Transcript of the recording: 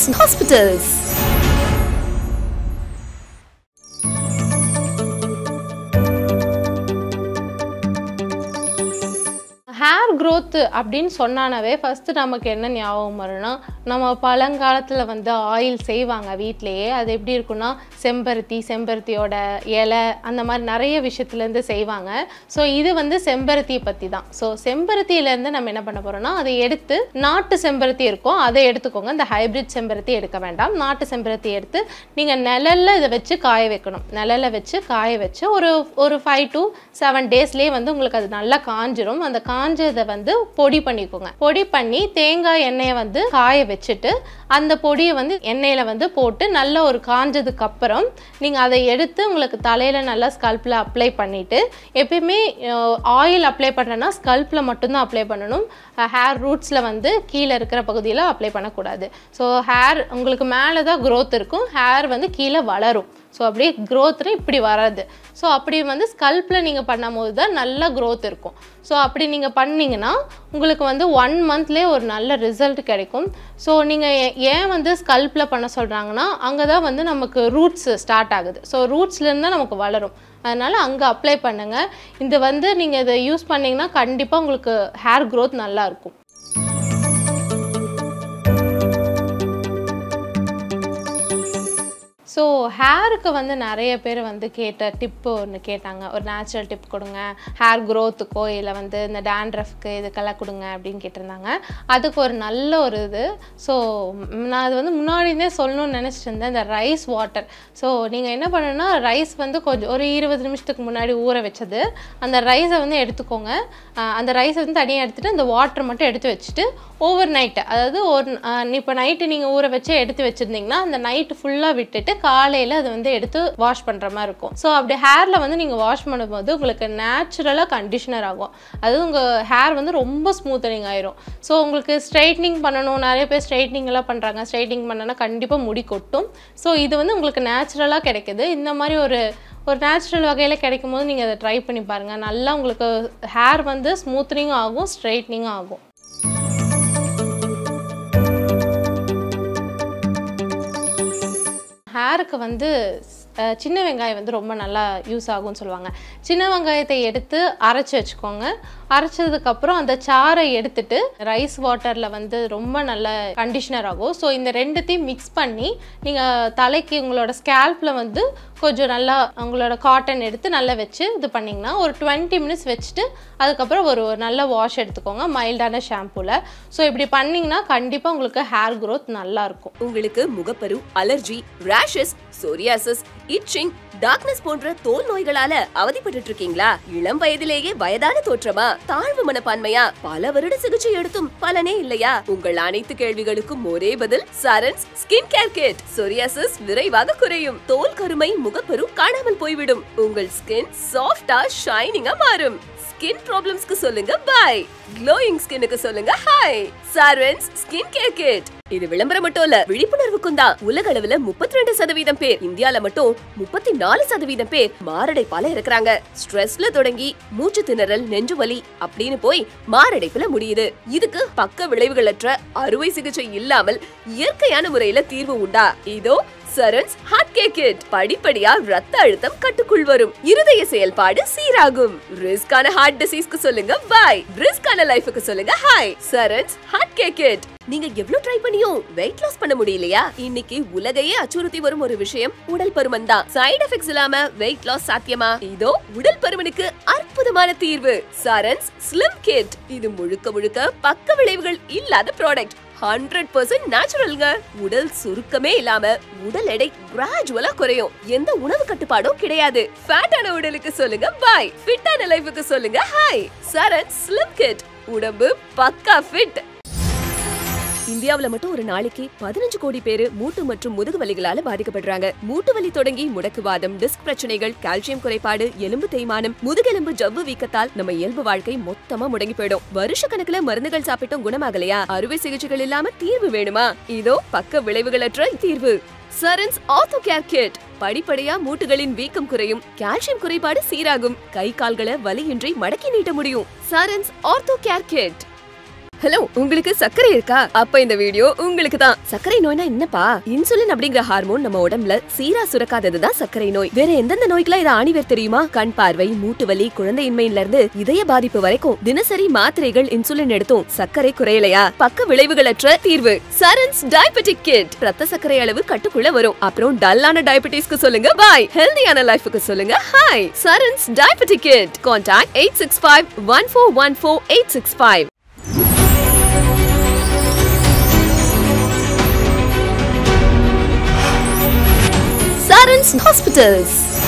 Hospitals. Hair growth அப்படின்னு சொன்னானவே first நமக்கு என்ன ஞாபகம் வரும்னா நம்ம பழங்காலத்தில் வந்து ஆயில் செய்வாங்க வீட்டிலேயே அது எப்படி இருக்குன்னா செம்பருத்தி செம்பருத்தியோட இலை அந்த மாதிரி நிறைய விஷயத்துலேருந்து செய்வாங்க ஸோ இது வந்து செம்பருத்தியை பற்றி தான் ஸோ செம்பருத்தியிலேருந்து நம்ம என்ன பண்ண போகிறோம்னா அதை எடுத்து நாட்டு செம்பருத்தி இருக்கும் அதை எடுத்துக்கோங்க இந்த ஹைபிரிட் செம்பருத்தி எடுக்க வேண்டாம் நாட்டு செம்பருத்தி எடுத்து நீங்கள் நிழல்ல இதை வச்சு காய வைக்கணும் நிழல்ல வச்சு காய வச்சு ஒரு ஒரு ஃபைவ் டு செவன் டேஸ்லேயே வந்து உங்களுக்கு அது நல்லா காஞ்சிரும் அந்த காஞ்சதை வந்து பொடி பண்ணிக்கோங்க பொடி பண்ணி தேங்காய் எண்ணெயை வந்து காய வச்சுட்டு அந்த பொடியை வந்து எண்ணெயில் வந்து போட்டு நல்ல ஒரு காஞ்சதுக்கு அப்புறம் நீங்கள் அதை எடுத்து உங்களுக்கு தலையில் நல்லா ஸ்கல்ப்பில் அப்ளை பண்ணிவிட்டு எப்பயுமே ஆயில் அப்ளை பண்ணுறேன்னா ஸ்கல்ப்பில் மட்டும்தான் அப்ளை பண்ணணும் ஹேர் ரூட்ஸில் வந்து கீழே இருக்கிற பகுதியில் அப்ளை பண்ணக்கூடாது ஸோ ஹேர் உங்களுக்கு மேலே தான் growth இருக்கும் ஹேர் வந்து கீழே வளரும் ஸோ அப்படியே க்ரோத்னு இப்படி வராது ஸோ அப்படி வந்து ஸ்கல்ப்பில் நீங்கள் பண்ணும்போது தான் நல்ல growth இருக்கும் ஸோ அப்படி நீங்கள் பண்ணீங்கன்னா உங்களுக்கு வந்து ஒன் மந்த்லேயே ஒரு நல்ல ரிசல்ட் கிடைக்கும் ஸோ நீங்கள் ஏன் வந்து ஸ்கல்ப்பில் பண்ண சொல்கிறாங்கன்னா அங்கே தான் வந்து நமக்கு ரூட்ஸ் ஸ்டார்ட் ஆகுது ஸோ ரூட்ஸ்லேருந்து தான் நமக்கு வளரும் அதனால் அங்கே அப்ளை பண்ணுங்கள் இது வந்து நீங்கள் இதை யூஸ் பண்ணிங்கன்னா கண்டிப்பாக உங்களுக்கு ஹேர் growth நல்லா இருக்கும் ஸோ ஹேருக்கு வந்து நிறைய பேர் வந்து கேட்ட டிப்பு ஒன்று கேட்டாங்க ஒரு நேச்சுரல் டிப் கொடுங்க ஹேர் க்ரோத்துக்கோ இல்லை வந்து இந்த டேண்ட்ரஃப்க்கு இதுக்கெல்லாம் கொடுங்க அப்படின்னு கேட்டிருந்தாங்க அதுக்கு ஒரு நல்ல ஒரு இது ஸோ நான் அது வந்து முன்னாடியே சொல்லணும்னு நினச்சிட்டு இருந்தேன் இந்த ரைஸ் வாட்டர் ஸோ நீங்கள் என்ன பண்ணணும்னா ரைஸ் வந்து கொஞ்சம் ஒரு இருபது நிமிஷத்துக்கு முன்னாடி ஊற வச்சது அந்த ரைஸை வந்து எடுத்துக்கோங்க அஹ் அந்த ரைஸை வந்து தனியாக எடுத்துகிட்டு அந்த வாட்டர் மட்டும் எடுத்து வச்சுட்டு ஓவர் நைட்டு அதாவது ஒரு இப்போ நைட்டு நீங்கள் ஊற வச்சு எடுத்து வச்சுருந்தீங்கன்னா அந்த நைட்டு ஃபுல்லாக விட்டுட்டு காலையில் அது வந்து எடுத்து வாஷ் பண்ணுற மாதிரி இருக்கும் ஸோ அப்படி ஹேரில் வந்து நீங்கள் வாஷ் பண்ணும்போது உங்களுக்கு நேச்சுரலாக கண்டிஷனர் ஆகும் அதாவது உங்கள் ஹேர் வந்து ரொம்ப ஸ்மூத்தனிங் ஆயிரும் ஸோ உங்களுக்கு ஸ்ட்ரைட்னிங் பண்ணணும் நிறைய பேர் ஸ்ட்ரைட்னிங் எல்லாம் பண்ணுறாங்க ஸ்ட்ரைட்னிங் பண்ணனா கண்டிப்பாக முடி கொட்டும் ஸோ இது வந்து உங்களுக்கு நேச்சுரலாக கிடைக்குது இந்த மாதிரி ஒரு ஒரு நேச்சுரல் வகையில் கிடைக்கும் போது நீங்கள் அதை ட்ரை பண்ணி பாருங்கள் நல்லா உங்களுக்கு ஹேர் வந்து ஸ்மூத்னிங்கும் ஆகும் ஸ்ட்ரைட்னிங்கும் ஆகும் ஹேருக்கு வந்து அஹ், சின்ன வெங்காயம் வந்து ரொம்ப நல்லா யூஸ் ஆகும்னு சொல்லுவாங்க சின்ன வெங்காயத்தை எடுத்து அரைச்சி வச்சுக்கோங்க அரைச்சதுக்கப்புறம் அந்த சாறை எடுத்துட்டு ரைஸ் வாட்டரில் வந்து ரொம்ப நல்ல கண்டிஷனர் ஆகும் ஸோ இந்த ரெண்டுத்தையும் மிக்ஸ் பண்ணி நீங்கள் தலைக்கு உங்களோட ஸ்கேல்பில் வந்து கொஞ்சம் நல்லா உங்களோட காட்டன் எடுத்து நல்லா வச்சு இது பண்ணிங்கன்னா ஒரு டுவெண்ட்டி மினிட்ஸ் வச்சுட்டு அதுக்கப்புறம் ஒரு ஒரு நல்ல வாஷ் எடுத்துக்கோங்க மைல்டான ஷாம்பூவில் ஸோ இப்படி பண்ணிங்கன்னா கண்டிப்பாக உங்களுக்கு ஹேர் growth நல்லா இருக்கும் உங்களுக்கு முகப்பரு allergy rashes psoriasis itching darkness போன்ற தோல் நோய்களால அவதிப்பட்டு இருக்கீங்களா இளம் வயதிலேயே வயதான தோற்றமா தாழ்வு மனப்பான்மையா பல வருட சிகிச்சை எடுத்தும் பலனே இல்லையா உங்கள் அனைத்து கேள்விகளுக்கும் ஒரே பதில் Sarans skin care kit psoriasis விரைவாக குறையும் தோல் கருமை முகப்பரு காணாமல் போய்விடும் உங்கள் ஸ்கின் சாஃப்டா ஷைனிங்கா மாறும் ஸ்கின் ப்ராப்ளம்ஸ்க்கு சொல்லுங்க பை க்ளோயிங் ஸ்கின்னுக்கு சொல்லுங்க hi Sarans skin care kit இது விளம்பரம் மட்டும் இல்ல விழிப்புணர்வுக்கும் தான் உலக அளவுல முப்பத்தி ரெண்டு சதவீதம் பேர் இந்தியால மட்டும் முப்பத்தி நாலு சதவீதம் பேர் மாரடைப்பால இருக்கிறாங்க ஸ்ட்ரெஸ்ல தொடங்கி மூச்சு திணறல் நெஞ்சு வலி அப்படின்னு போய் மாரடைப்புல முடியுது இதுக்கு பக்க விளைவுகளற்ற அறுவை சிகிச்சை இல்லாமல் இயற்கையான முறையில தீர்வு உண்டா இதோ சரண்ஸ் ஹார்ட் கேர் கிட் படிப்படியா ரத்த அழுத்தம் கட்டுக்குள் வரும் இருதய செயல்பாடு சீராகும் ரிஸ்கான ஹார்ட் டிசீஸ்க்கு சொல்லுங்க பாய் ரிஸ்கான லைஃபுக்கு சொல்லுங்க hi Sarans heart care kit நீங்க எவ்வளவு ட்ரை பண்ணியும் வெயிட் லாஸ் பண்ண முடியலையா இன்னைக்கு உலகையே அச்சுறுத்தி வரும் ஒரு விஷயம் உடல் பருமன் தான் சைடு எஃபெக்ட்ஸ் இல்லாம வெயிட் லாஸ் சாத்தியமா இதோ உடல் பருமனுக்கு அற்புதமான தீர்வு சரண்ஸ் ஸ்லிம் கிட் இது முழுக்க முழுக்க பக்க விளைவுகள் இல்லாத ப்ராடக்ட் ஹண்ட்ரட் பர்சன்ட் நேச்சுரல்ங்க உடல் சுருக்கமே இல்லாம உடல் எடை கிராஜுவலா குறையும் எந்த உணவு கட்டுப்பாடும் கிடையாது ஃபேட்டான உடலுக்கு சொல்லுங்க பாய் ஃபிட்டான லைஃபுக்கு சொல்லுங்க ஹாய் சரண் ஸ்லிம் கிட் உடம்பு பக்கா ஃபிட் இந்தியாவுல மட்டும் ஒரு நாளைக்கு பதினஞ்சு கோடி பேரு மூட்டு மற்றும் முதுகு வலிகளால பாதிக்கப்படுறாங்க மூட்டு வலி தொடங்கி முடக்குவாதம் டிஸ்க் பிரச்சனைகள் கால்சியம் குறைபாடு எலும்பு தேய்மானம் முதுகெலும்பு ஜவ்வு வீக்கத்தால் நம்ம இயல்பு வாழ்க்கை மொத்தமா முடங்கி போயிடும் வருஷ கணக்குல மருந்துகள் சாப்பிட்டும் குணமாகலையா அறுவை சிகிச்சைகள் இல்லாம தீர்வு வேணுமா இதோ பக்க விளைவுகளற்ற தீர்வு சரன்ஸ் ஆர்த்தோ கேர் கிட் படிப்படியா மூட்டுகளின் வீக்கம் குறையும் கால்சியம் குறைபாடு சீராகும் கை கால்களை வலியின்றி மடக்கி நீட்ட முடியும் Sarans ortho care kit hello உங்களுக்கு சர்க்கரை இருக்கா அப்ப இந்த வீடியோ உங்களுக்கு தான் சர்க்கரை நோய்னா என்னப்பா இன்சுலின் அப்படிங்கிற ஹார்மோன் நம்ம உடம்புல சீரா சுரக்காததுதான் சர்க்கரை நோய் வேற எந்தெந்த நோய்க்கெல்லாம் இது ஆணிவேர் தெரியுமா கண் பார்வை மூட்டு வலி குழந்தையின்மையில இருந்து இதய பாதிப்பு வரைக்கும் தினசரி மாத்திரைகள் இன்சுலின் எடுத்தும் சர்க்கரை குறையலையா பக்க விளைவுகளற்ற தீர்வு சரன்ஸ் டயபெட்டிக் கிட் ரத்த சர்க்கரை அளவு கட்டுக்குள்ள வரும் அப்புறம் டல்லான டயபெட்டிஸ்க்கு சொல்லுங்க பாய் ஹெல்தியான லைஃபுக்கு சொல்லுங்க hi Sarans diabetic kit contact eight six five one four one four eight six five Sarans Hospitals.